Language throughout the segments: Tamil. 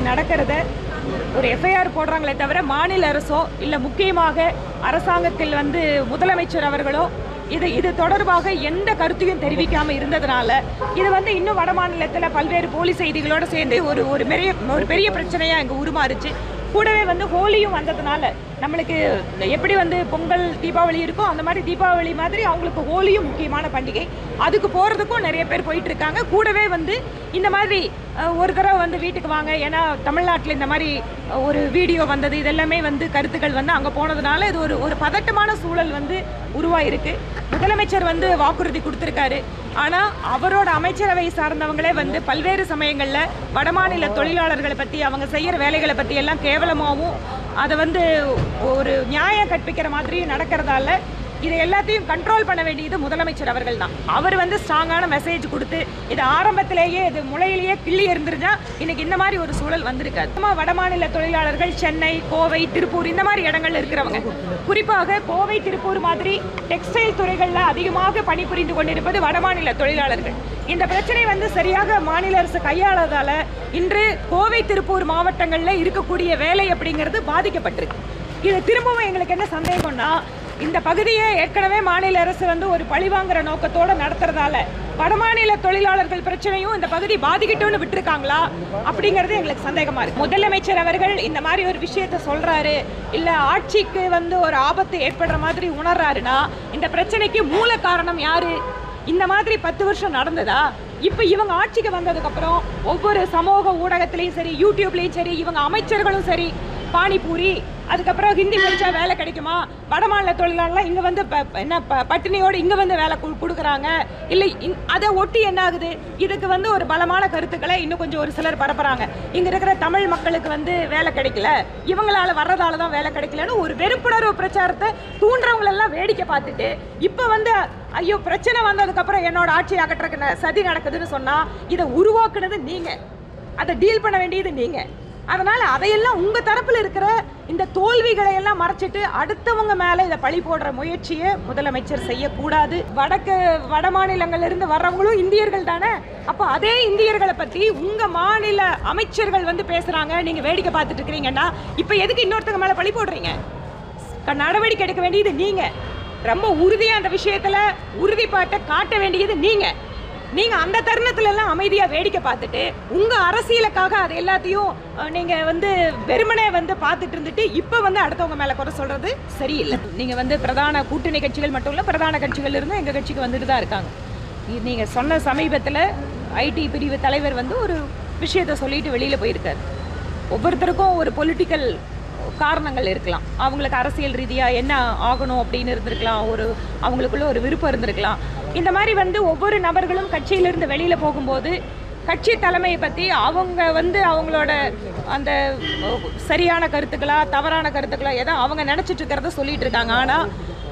நடக்கிறத ஒரு எஃப்ஐஆர் போடுறாங்களே தவிர மாநில அரசோ இல்லை முக்கியமாக அரசாங்கத்தில் வந்து முதலமைச்சர் அவர்களோ இது இது தொடர்பாக எந்த கருத்தையும் தெரிவிக்காம இருந்ததுனால இது வந்து இன்னும் வட மாநிலத்தில் பல்வேறு போலி செய்திகளோட சேர்ந்து ஒரு ஒரு பெரிய ஒரு பெரிய பிரச்சனையாக இங்கே உருமாறுச்சு கூடவே வந்து ஹோலியும் வந்ததுனால நம்மளுக்கு எப்படி வந்து பொங்கல் தீபாவளி இருக்கோ அந்த மாதிரி தீபாவளி மாதிரி அவங்களுக்கு ஹோலியும் முக்கியமான பண்டிகை அதுக்கு போகிறதுக்கும் நிறைய பேர் போயிட்டு இருக்காங்க கூடவே வந்து இந்த மாதிரி அஹ், ஒரு தடவை வந்து வீட்டுக்கு வாங்க ஏன்னா தமிழ்நாட்டில் இந்த மாதிரி அஹ், ஒரு வீடியோ வந்தது இதெல்லாமே வந்து கருத்துக்கள் வந்து அங்கே போனதுனால இது ஒரு ஒரு பதட்டமான சூழல் வந்து உருவாயிருக்கு முதலமைச்சர் வந்து வாக்குறுதி கொடுத்துருக்காரு ஆனால் அவரோட அமைச்சரவை சார்ந்தவங்களே வந்து பல்வேறு சமயங்களில் வடமாநில தொழிலாளர்களை பற்றி அவங்க செய்கிற வேலைகளை பற்றி எல்லாம் கேவலமாகவும் அதை வந்து ஒரு நியாயம் கற்பிக்கிற மாதிரி நடக்கிறதால இதை எல்லாத்தையும் கண்ட்ரோல் பண்ண வேண்டியது முதலமைச்சர் அவர்கள் தான் அவர் வந்து ஸ்ட்ராங்கான மெசேஜ் கொடுத்து இது ஆரம்பத்திலேயே இது முளையிலேயே கிள்ளி இருந்திருந்தா இன்னைக்கு இந்த மாதிரி ஒரு சூழல் வந்திருக்காது நம்ம வடமாநில தொழிலாளர்கள் சென்னை கோவை திருப்பூர் இந்த மாதிரி இடங்கள்ல இருக்கிறவங்க குறிப்பாக கோவை திருப்பூர் மாதிரி டெக்ஸ்டைல் துறைகளில் அதிகமாக பணிபுரிந்து கொண்டிருப்பது வடமாநில தொழிலாளர்கள் இந்த பிரச்சனை வந்து சரியாக மாநில அரசு கையாளாதால இன்று கோவை திருப்பூர் மாவட்டங்களில் இருக்கக்கூடிய வேலை அப்படிங்கிறது பாதிக்கப்பட்டிருக்கு இது திரும்பவும் எங்களுக்கு என்ன சந்தேகம்னா இந்த பகுதியை ஏற்கனவே மாநில அரசு வந்து ஒரு பழிவாங்குற நோக்கத்தோட நடத்துறதால வடமாநில தொழிலாளர்கள் பிரச்சனையும் இந்த பகுதி பாதிக்கட்டும்னு விட்டுருக்காங்களா அப்படிங்கிறது எங்களுக்கு சந்தேகமா இருக்கு முதலமைச்சர் அவர்கள் இந்த மாதிரி ஒரு விஷயத்த சொல்றாரு இல்ல ஆட்சிக்கு வந்து ஒரு ஆபத்து ஏற்படுற மாதிரி உணர்றாருன்னா இந்த பிரச்சனைக்கு மூல காரணம் யாரு இந்த மாதிரி பத்து வருஷம் நடந்ததா இப்போ இவங்க ஆட்சிக்கு வந்ததுக்கு அப்புறம் ஒவ்வொரு சமூக ஊடகத்திலையும் சரி யூடியூப்லயும் சரி இவங்க அமைச்சர்களும் சரி பானிபூரி அதுக்கப்புறம் ஹிந்தி படிச்சா வேலை கிடைக்குமா வடமாநில தொழிலாளர்லாம் இங்க வந்து ப- ப- என்ன ப- பட்டினியோடு இங்க வந்து வேலை கு- கொடுக்குறாங்க இல்லை இந்- அதை ஒட்டி என்ன ஆகுது இதுக்கு வந்து ஒரு பலமான கருத்துக்களை இன்னும் கொஞ்சம் ஒரு சிலர் பரப்புறாங்க இங்க இருக்கிற தமிழ் மக்களுக்கு வந்து வேலை கிடைக்கல இவங்களால வர்றதால தான் வேலை கிடைக்கலன்னு ஒரு வெறுப்புணர்வு பிரச்சாரத்தை தூண்டுறவங்க எல்லாம் வேடிக்கை பார்த்துட்டு இப்போ வந்து ஐயோ பிரச்சனை வந்ததுக்கு அப்புறம் என்னோட ஆட்சி அகற்றக்கு ந- சதி நடக்குதுன்னு சொன்னா இதை உருவாக்குனது நீங்க அதை டீல் பண்ண வேண்டியது நீங்க அதனால அதையெல்லாம் உங்க தரப்புல இருக்கிற இந்த தோல்விகளை எல்லாம் மறைச்சிட்டு அடுத்தவங்க மேல இதை பழி போடுற முயற்சியை முதலமைச்சர் செய்யக்கூடாது வடக்கு வட மாநிலங்கள்ல இருந்து வர்றவங்களும் இந்தியர்கள் தானே அப்போ அதே இந்தியர்களை பத்தி உங்க மாநில அமைச்சர்கள் வந்து பேசுறாங்க நீங்க வேடிக்கை பார்த்துட்டு இருக்கிறீங்கன்னா இப்போ எதுக்கு இன்னொருத்தங்க மேல பழி போடுறீங்க க- நடவடிக்கை எடுக்க வேண்டியது நீங்க ரொம்ப உறுதியா அந்த விஷயத்துல உறுதிப்பாட்டை காட்ட வேண்டியது நீங்க நீங்க அந்த தருணத்துல எல்லாம் அமைதியா வேடிக்கை பார்த்துட்டு உங்க அரசியலுக்காக அது எல்லாத்தையும் அஹ், நீங்க வந்து வெறுமனே வந்து பார்த்துட்டு இருந்துட்டு இப்ப வந்து அடுத்தவங்க மேல குறை சொல்றது சரியில்லை நீங்க வந்து பிரதான கூட்டணி கட்சிகள் மட்டும் இல்ல பிரதான கட்சிகள் இருந்து எங்க கட்சிக்கு வந்துட்டு தான் இருக்காங்க இ- நீங்க சொன்ன சமீபத்துல ஐடி பிரிவு தலைவர் வந்து ஒரு விஷயத்த சொல்லிட்டு வெளியில போயிருக்காரு ஒவ்வொருத்தருக்கும் ஒரு பொலிட்டிக்கல் காரணங்கள் இருக்கலாம் அவங்களுக்கு அரசியல் ரீதியாக என்ன ஆகணும் அப்படின்னு இருந்திருக்கலாம் ஒரு அவங்களுக்குள்ள ஒரு விருப்பம் இருந்திருக்கலாம் இந்த மாதிரி வந்து ஒவ்வொரு நபர்களும் கட்சியிலிருந்து வெளியில் போகும்போது கட்சி தலைமையை பற்றி அவங்க வந்து அவங்களோட அந்த சரியான கருத்துக்களா தவறான கருத்துக்களா எதோ அவங்க நினச்சிட்டு இருக்கிறத சொல்லிட்டு இருக்காங்க ஆனால்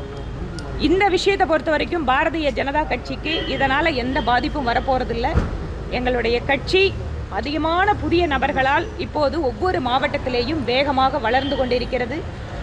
இந்த விஷயத்தை பொறுத்த வரைக்கும் பாரதிய ஜனதா கட்சிக்கு இதனால் எந்த பாதிப்பும் வரப்போறதில்ல எங்களுடைய கட்சி அதிகமான புதிய நபர்களால் இப்போது ஒவ்வொரு மாவட்டத்திலேயும் வேகமாக வளர்ந்து கொண்டிருக்கிறது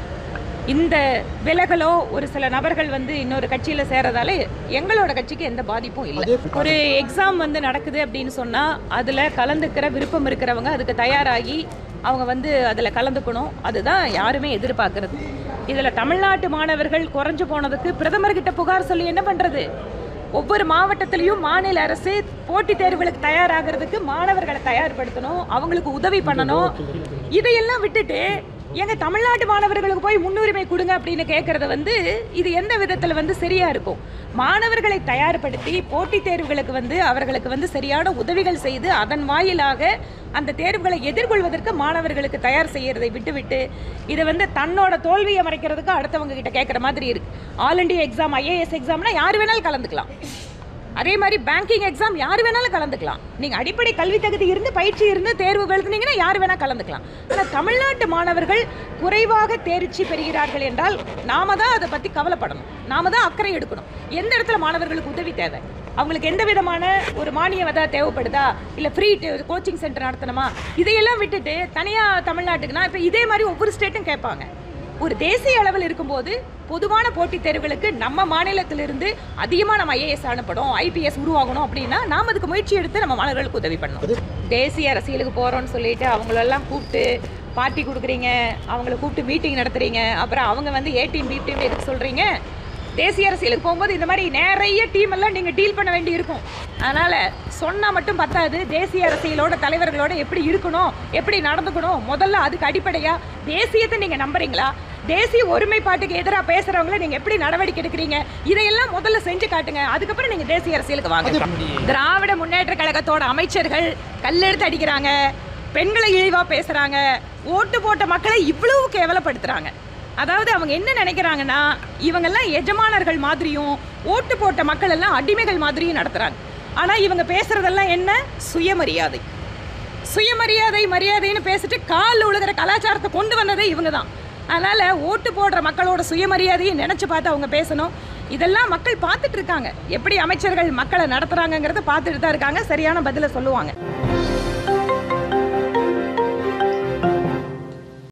இந்த விலகலோ ஒரு சில நபர்கள் வந்து இன்னொரு கட்சியில் சேரதால எங்களோட கட்சிக்கு எந்த பாதிப்பும் இல்லை ஒரு எக்ஸாம் வந்து நடக்குது அப்படின்னு சொன்னால் அதில் கலந்துக்கிற விருப்பம் இருக்கிறவங்க அதுக்கு தயாராகி அவங்க வந்து அதில் கலந்துக்கணும் அதுதான் யாருமே எதிர்பார்க்கறது இதில் தமிழ்நாட்டு மாணவர்கள் குறைஞ்சு போனதுக்கு பிரதமர்கிட்ட புகார் சொல்லி என்ன பண்ணுறது ஒவ்வொரு மாவட்டத்திலையும் மாநில அரசு போட்டித் தேர்வுகளுக்கு தயாராகிறதுக்கு மாணவர்களை தயார்படுத்தணும் அவங்களுக்கு உதவி பண்ணணும் இதையெல்லாம் விட்டுட்டு எங்க தமிழ்நாட்டு மாணவர்களுக்கு போய் முன்னுரிமை கொடுங்க அப்படின்னு கேட்கறது வந்து இது எந்த விதத்துல வந்து சரியா இருக்கும் மாணவர்களை தயார்படுத்தி போட்டித் தேர்வுகளுக்கு வந்து அவர்களுக்கு வந்து சரியான உதவிகள் செய்து அதன் வாயிலாக அந்த தேர்வுகளை எதிர்கொள்வதற்கு மாணவர்களுக்கு தயார் செய்யறதை விட்டுவிட்டு இதை வந்து தன்னோட தோல்வியை மறைக்கிறதுக்கு அடுத்தவங்க கிட்ட கேட்குற மாதிரி இருக்கு ஆல் இண்டியா எக்ஸாம் ஐஏஎஸ் எக்ஸாம்னா யார் வேணாலும் கலந்துக்கலாம் அதே மாதிரி பேங்கிங் எக்ஸாம் யார் வேணாலும் கலந்துக்கலாம் நீங்கள் அடிப்படை கல்வி தகுதி இருந்து பயிற்சி இருந்து தேர்வு எழுதுனீங்கன்னா யார் வேணால் கலந்துக்கலாம் ஆனால் தமிழ்நாட்டு மாணவர்கள் குறைவாக தேர்ச்சி பெறுகிறார்கள் என்றால் நாம தான் அதை பற்றி கவலைப்படணும் நாம தான் அக்கறை எடுக்கணும் எந்த இடத்துல மாணவர்களுக்கு உதவி தேவை அவங்களுக்கு எந்த விதமான ஒரு மானியம் ஏதாவது தேவைப்படுதா இல்லை ஃப்ரீ கோச்சிங் சென்டர் நடத்தணுமா இதையெல்லாம் விட்டுட்டு தனியாக தமிழ்நாட்டுக்குனா இப்போ இதே மாதிரி ஒவ்வொரு ஸ்டேட்டும் கேட்பாங்க ஒரு தேசிய அளவில் இருக்கும்போது பொதுவான போட்டித் தேர்வுகளுக்கு நம்ம மாநிலத்திலிருந்து அதிகமாக நம்ம ஐஏஎஸ் அனுப்பணும் ஐபிஎஸ் உருவாகணும் அப்படின்னா நாம் அதுக்கு முயற்சி எடுத்து நம்ம மாணவர்களுக்கு உதவி பண்ணணும் தேசிய அரசியலுக்கு போகிறோம்னு சொல்லிட்டு அவங்களெல்லாம் கூப்பிட்டு பார்ட்டி கொடுக்குறீங்க அவங்கள கூப்பிட்டு மீட்டிங் நடத்துறீங்க அப்புறம் அவங்க வந்து ஏ டீம் பி டீம் எதுக்கு சொல்கிறீங்க தேசிய அரசியலுக்கு போகும்போது இந்த மாதிரி நிறைய டீம் எல்லாம் நீங்கள் டீல் பண்ண வேண்டி இருக்கும் அதனால் சொன்னால் மட்டும் பத்தாது தேசிய அரசியலோட தலைவர்களோட எப்படி இருக்கணும் எப்படி நடந்துக்கணும் முதல்ல அதுக்கு அடிப்படையாக தேசியத்தை நீங்கள் நம்புறீங்களா தேசிய ஒருமைப்பாட்டுக்கு எதிராக பேசுகிறவங்கள நீங்கள் எப்படி நடவடிக்கை எடுக்கிறீங்க இதையெல்லாம் முதல்ல செஞ்சு காட்டுங்க அதுக்கப்புறம் நீங்கள் தேசிய அரசியலுக்கு வாங்க திராவிட முன்னேற்ற கழகத்தோட அமைச்சர்கள் கல்லெடுத்து அடிக்கிறாங்க பெண்களை இழிவாக பேசுகிறாங்க ஓட்டு போட்ட மக்களை இவ்வளவு கேவலப்படுத்துகிறாங்க அதாவது அவங்க என்ன நினைக்கிறாங்கன்னா இவங்கெல்லாம் எஜமானர்கள் மாதிரியும் ஓட்டு போட்ட மக்கள் எல்லாம் அடிமைகள் மாதிரியும் நடத்துகிறாங்க ஆனால் இவங்க பேசுகிறதெல்லாம் என்ன சுயமரியாதை சுயமரியாதை மரியாதைன்னு பேசிட்டு காலில் உழுகிற கலாச்சாரத்தை கொண்டு வந்ததே இவங்க தான் அதனால் ஓட்டு போடுற மக்களோட சுயமரியாதையை நினச்சி பார்த்து அவங்க பேசணும் இதெல்லாம் மக்கள் பார்த்துட்டு இருக்காங்க எப்படி அமைச்சர்கள் மக்களை நடத்துகிறாங்கங்கிறத பார்த்துட்டு தான் இருக்காங்க சரியான பதிலை சொல்லுவாங்க